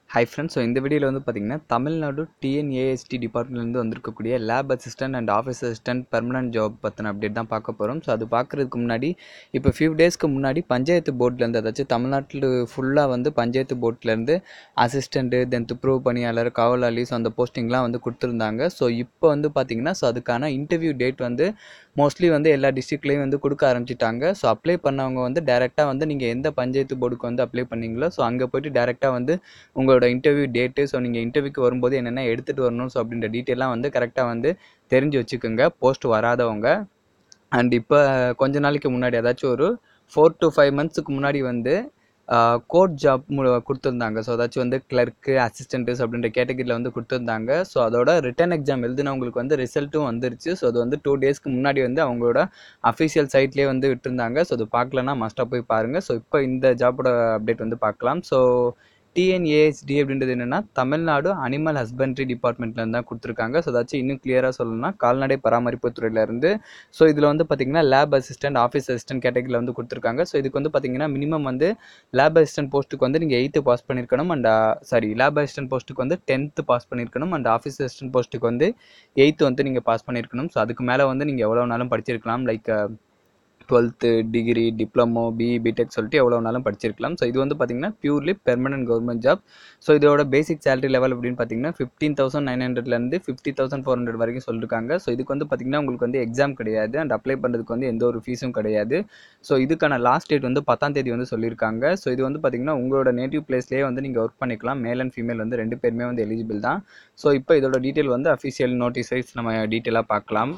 hi friends so இந்த வீடியோவில் வந்து பார்த்தீங்கன்னா தமிழ்நாடு டிஎன்ஏஎஸ்டி டிபார்ட்மெண்ட்லேருந்து வந்திருக்கக்கூடிய lab assistant and office assistant permanent job பற்றின அப்டேட் தான் பார்க்க போகிறோம் ஸோ அது பார்க்குறதுக்கு முன்னாடி இப்போ ஃபியூ டேஸ்க்கு முன்னாடி பஞ்சாயத்து போர்ட்லேருந்து அதாச்சும் தமிழ்நாட்டில் ஃபுல்லாக வந்து பஞ்சாயத்து போர்ட்லேருந்து அசிஸ்டண்ட்டு தென் துப்புரவு பணியாளர் காவலாளி ஸோ அந்த போஸ்டிங்லாம் வந்து கொடுத்துருந்தாங்க ஸோ இப்போ வந்து பார்த்தீங்கன்னா ஸோ அதுக்கான இன்டர்வியூ டேட் வந்து மோஸ்ட்லி வந்து எல்லா டிஸ்ட்ரிக்ட்லேயும் வந்து கொடுக்க ஆரம்பிச்சிட்டாங்க ஸோ அப்ளை பண்ணவங்க வந்து டேரெக்டாக வந்து நீங்கள் எந்த பஞ்சாயத்து போர்டுக்கு வந்து அப்ளை பண்ணீங்களோ ஸோ அங்கே போயிட்டு டேரெக்டாக வந்து உங்களோட இன்டர்வியூ டேட்டு ஸோ நீங்கள் இன்டர்வியூக்கு வரும்போது என்னென்ன எடுத்துகிட்டு வரணும் ஸோ அப்படின்ற டீட்டெயிலாம் வந்து கரெக்டாக வந்து தெரிஞ்சு வச்சுக்கோங்க போஸ்ட் வராதவங்க அண்ட் இப்போ கொஞ்ச நாளைக்கு முன்னாடி அதாச்சும் ஒரு ஃபோர் டு ஃபைவ் மந்த்ஸுக்கு முன்னாடி வந்து கோட் ஜாப் கொடுத்துருந்தாங்க ஸோ அதாச்சும் வந்து கிளர்க்கு அசிஸ்டண்ட்ஸ் அப்படின்ற கேட்டகரியில் வந்து கொடுத்துருந்தாங்க ஸோ அதோட ரிட்டன் எக்ஸாம் எழுதினவங்களுக்கு வந்து ரிசல்ட்டும் வந்துருச்சு ஸோ அது வந்து டூ டேஸ்க்கு முன்னாடி வந்து அவங்களோட அஃபிஷியல் சைட்லேயே வந்து விட்டுருந்தாங்க ஸோ அது பார்க்கலன்னா மஸ்ட்டாக போய் பாருங்கள் ஸோ இப்போ இந்த ஜாப்போட அப்டேட் வந்து பார்க்கலாம் ஸோ டிஎன்ஏஎஸ்டி அப்படின்றது என்னென்னா தமிழ்நாடு அனிமல் ஹஸ்பண்ட்ரி டிபார்ட்மெண்ட்லேருந்து தான் கொடுத்துருக்காங்க ஸோ அதாச்சும் இன்னும் கிளியராக சொல்லணும்னா கால்நடை பராமரிப்பு துறையிலேருந்து ஸோ இதில் வந்து பார்த்திங்கன்னா லேப் அசிஸ்டன்ட் ஆஃபீஸ் அசிஸ்டன்ட் கேட்டகரியில் வந்து கொடுத்துருக்காங்க ஸோ இதுக்கு வந்து பார்த்திங்கன்னா மினிமம் வந்து லேப் அசிஸ்டன்ட் போஸ்ட்டுக்கு வந்து நீங்கள் எயித்து பாஸ் பண்ணியிருக்கணும் அண்ட் சாரி லேப் அசிஸ்டன்ட் போஸ்ட்டுக்கு வந்து டென்த்து பாஸ் பண்ணியிருக்கணும் அண்ட் ஆஃபீஸ் அசிஸ்டன்ட் போஸ்ட்டுக்கு வந்து எயித்து வந்து நீங்கள் பாஸ் பண்ணியிருக்கணும் ஸோ அதுக்கு மேலே வந்து நீங்கள் எவ்வளோ நாளும் படிச்சிருக்கலாம் like twelfth degree diploma BE BTech சொல்லிட்டு எவ்வளோ நாளும் படிச்சிருக்கலாம் ஸோ இது வந்து பார்த்தீங்கன்னா purely permanent government job so இதோட பேசிக் சேலரி லெவல் அப்படின்னு பார்த்தீங்கன்னா ஃபிஃப்டீன் தௌசண்ட் நைன் ஹண்ட்ரட்லேருந்து ஃபிஃப்டி தௌசண்ட் ஃபோர் ஹண்ட்ரட் வரைக்கும் சொல்லியிருக்காங்க ஸோ இதுக்கு வந்து பார்த்தீங்கன்னா உங்களுக்கு வந்து எக்ஸாம் கிடையாது அண்ட் அப்ளை பண்ணுறதுக்கு வந்து எந்த ஒரு ஃபீஸும் கிடையாது ஸோ இதுக்கான லாஸ்ட் டேட் வந்து பத்தாம் தேதி வந்து சொல்லியிருக்காங்க ஸோ இது வந்து பார்த்தீங்கன்னா உங்களோட நேட்டிவ் பிளேஸ்லேயே வந்து நீங்கள் ஒர்க் பண்ணிக்கலாம் மேல் அண்ட் ஃபீமேல் வந்து ரெண்டு பேருமே வந்து எலிஜிபிள் தான் ஸோ இப்போ இதோட டீட்டெயில் வந்து அஃபிஷியல் நோட்டீஸ் வைஸ் நம்ம டீட்டெயிலாக பார்க்கலாம்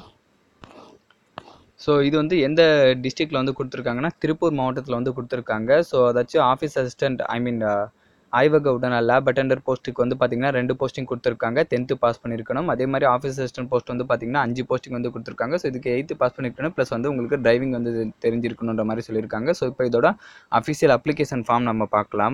ஸோ இது வந்து எந்த டிஸ்ட்ரிக்டில் வந்து கொடுத்துருக்காங்கன்னா திருப்பூர் மாவட்டத்தில் வந்து கொடுத்துருக்காங்க ஸோ அதாச்சும் ஆஃபீஸ் அசிஸ்டண்ட் ஐ மீன் ஆய்வக உடனே லேப் அட்டெண்டர் போஸ்ட்டுக்கு வந்து பார்த்தீங்கன்னா ரெண்டு போஸ்டிங் கொடுத்துருக்காங்க டென்த்து பாஸ் பண்ணியிருக்கணும் அதே மாதிரி ஆஃபீஸ் அசிஸ்டன்ட் போஸ்ட் வந்து பார்த்தீங்கன்னா அஞ்சு போஸ்டிங் வந்து கொடுத்துருக்காங்க ஸோ இதுக்கு எயித்து பாஸ் பண்ணியிருக்கணும் ப்ளஸ் வந்து உங்களுக்கு டிரைவிங் வந்து தெரிஞ்சிருக்கணுன்ற மாதிரி சொல்லியிருக்காங்க ஸோ இப்போ இதோட அஃபிஷியல் அப்ளிகேஷன் ஃபார்ம் நம்ம பார்க்கலாம்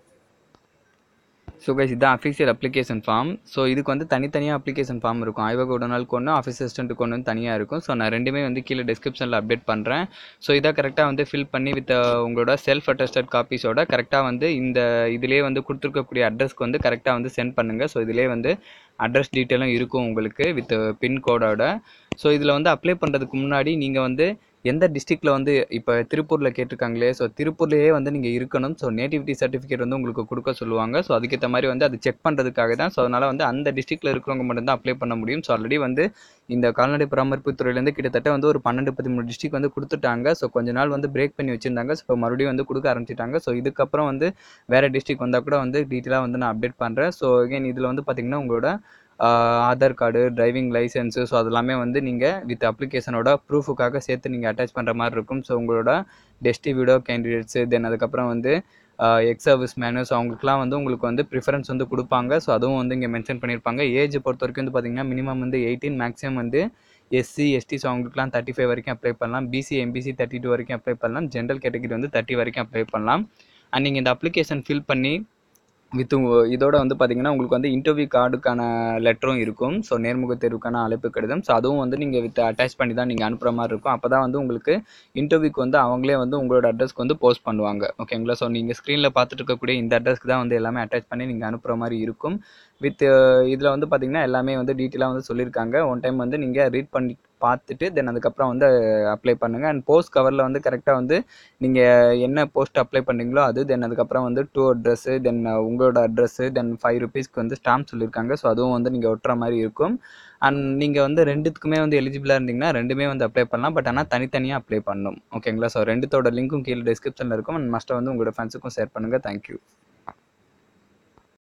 ஸோ கைஸ் இதுதான் அஃபிஷியல் அப்ளிகேஷன் ஃபார்ம் ஸோ இதுக்கு வந்து தனித்தனியாக அப்ளிகேஷன் ஃபார்ம் இருக்கும் ஆய்வக உடனாளுக்கு ஒன்று ஆஃபீஸ் அசிஸ்டண்ட்டுக்கு ஒன்று தனியாக இருக்கும் ஸோ நான் ரெண்டுமே வந்து கீழே டிஸ்கிரிப்ஷனில் அப்டேட் பண்ணுறேன் ஸோ இதை கரெக்டாக வந்து ஃபில் பண்ணி வித் உங்களோட செல்ஃப் அட்டஸ்டட் காப்பீஸோட கரெக்டாக வந்து இந்த இதிலே வந்து கொடுத்துருக்கக்கூடிய அட்ரஸ்க்கு வந்து கரெக்டாக வந்து சென்ட் பண்ணுங்கள் ஸோ இதிலே வந்து அட்ரஸ் டீட்டெயிலும் இருக்கும் உங்களுக்கு வித் பின்கோடோட ஸோ இதில் வந்து அப்ளை பண்ணுறதுக்கு முன்னாடி நீங்கள் வந்து எந்த டிஸ்ட்ரிக்டில் வந்து இப்போ திருப்பூரில் கேட்டிருக்காங்களே ஸோ திருப்பூர்லேயே வந்து நீங்கள் இருக்கணும் ஸோ நேட்டிவிட்டி சர்டிஃபிகேட் வந்து உங்களுக்கு கொடுக்க சொல்லுவாங்க ஸோ அதுக்கேற்ற மாதிரி வந்து அது செக் பண்ணுறதுக்காக தான் ஸோ அதனால் வந்து அந்த டிஸ்ட்ரிக்டில் இருக்கிறவங்க மட்டும்தான் அப்ளை பண்ண முடியும் ஸோ ஆல்ரெடி வந்து இந்த கால்நடை பராமரிப்பு துறையிலேருந்து கிட்டத்தட்ட வந்து ஒரு பன்னெண்டு பதிமூணு டிஸ்ட்ரிக் வந்து கொடுத்துட்டாங்க ஸோ கொஞ்ச நாள் வந்து பிரேக் பண்ணி வச்சுருந்தாங்க ஸோ இப்போ மறுபடியும் வந்து கொடுக்க ஆரம்பிச்சிட்டாங்க ஸோ இதுக்கப்புறம் வந்து வேறு டிஸ்ட்ரிக் வந்தால் கூட வந்து டீட்டெயிலாக வந்து நான் அப்டேட் பண்ணுறேன் ஸோ அகைன் இதில் வந்து பார்த்திங்கன்னா உங்களோட Aadhaar card driving licence so அதெல்லாமே வந்து நீங்கள் வித் அப்ளிகேஷனோட ப்ரூஃபுக்காக சேர்த்து நீங்கள் அட்டாச் பண்ணுற மாதிரி இருக்கும் ஸோ உங்களோட டெஸ்டி வீடியோ கேண்டிடேட்ஸு தென் அதுக்கப்புறம் வந்து எக்ஸ் சர்வீஸ் மேனு ஸோ அவங்களுக்குலாம் வந்து உங்களுக்கு வந்து ப்ரிஃபரன்ஸ் வந்து கொடுப்பாங்க ஸோ அதுவும் வந்து இங்கே மென்ஷன் பண்ணியிருப்பாங்க ஏஜ் பொறுத்த வரைக்கும் வந்து பார்த்திங்கன்னா மினிமம் வந்து எயிட்டீன் மேக்ஸிமம் வந்து எஸ்சி எஸ்டி ஸோ அவங்களுக்குலாம் தேர்ட்டி ஃபைவ் வரைக்கும் அப்ளை பண்ணலாம் பிசி எம்பிசி தேர்ட்டி டூ வரைக்கும் அப்ளை பண்ணலாம் ஜென்ரல் கேட்டகரி வந்து தேர்ட்டி வரைக்கும் அப்ளை பண்ணலாம் அண்ட் நீங்கள் இந்த அப்ளிகேஷன் ஃபில் பண்ணி வித் இதோட வந்து பார்த்தீங்கன்னா உங்களுக்கு வந்து இன்டர்வியூ கார்டுக்கான லெட்டரும் இருக்கும் ஸோ நேர்முக தேர்வுக்கான அழைப்பு கடிதம் ஸோ அதுவும் வந்து நீங்கள் வித் அட்டாச் பண்ணி தான் நீங்கள் அனுப்புகிற மாதிரி இருக்கும் அப்போ தான் வந்து உங்களுக்கு இன்டர்வியூக்கு வந்து அவங்களே வந்து உங்களோட அட்ரஸ்க்கு வந்து போஸ்ட் பண்ணுவாங்க ஓகேங்களா ஸோ நீங்கள் ஸ்க்ரீனில் பார்த்துட்டு இருக்கக்கூடிய இந்த அட்ரஸ்க்கு தான் வந்து எல்லாமே அட்டாச் பண்ணி நீங்கள் அனுப்புகிற மாதிரி இருக்கும் வித் இதில் வந்து பார்த்திங்கன்னா எல்லாமே வந்து டீட்டெயிலாக வந்து சொல்லியிருக்காங்க ஒன் டைம் வந்து நீங்கள் ரீட் பண்ணி பார்த்துட்டு தென் அதுக்கப்புறம் வந்து அப்ளை பண்ணுங்கள் அண்ட் போஸ்ட் கவரில் வந்து கரெக்டாக வந்து நீங்கள் என்ன போஸ்ட் அப்ளை பண்ணுறீங்களோ அது தென் அதுக்கப்புறம் வந்து டூ அட்ரஸ்ஸு தென் உங்களோட அட்ரஸ்ஸு தென் ஃபைவ் ருபீஸ்க்கு வந்து ஸ்டாம்ப் சொல்லியிருக்காங்க ஸோ அதுவும் வந்து நீங்கள் ஒட்டுற மாதிரி இருக்கும் அண்ட் நீங்கள் வந்து ரெண்டுத்துக்குமே வந்து எலிஜிபிளாக இருந்தீங்கன்னா ரெண்டுமே வந்து அப்ளை பண்ணலாம் பட் ஆனால் தனித்தனியாக அப்ளை பண்ணணும் ஓகேங்களா ஸோ ரெண்டுத்தோட லிங்க்கும் கீழே டிஸ்கிரிப்ஷனில் இருக்கும் அண்ட் மஸ்ட்டை வந்து உங்களோட ஃப்ரெண்ட்ஸுக்கும் ஷேர் பண்ணுங்கள் தேங்க்யூ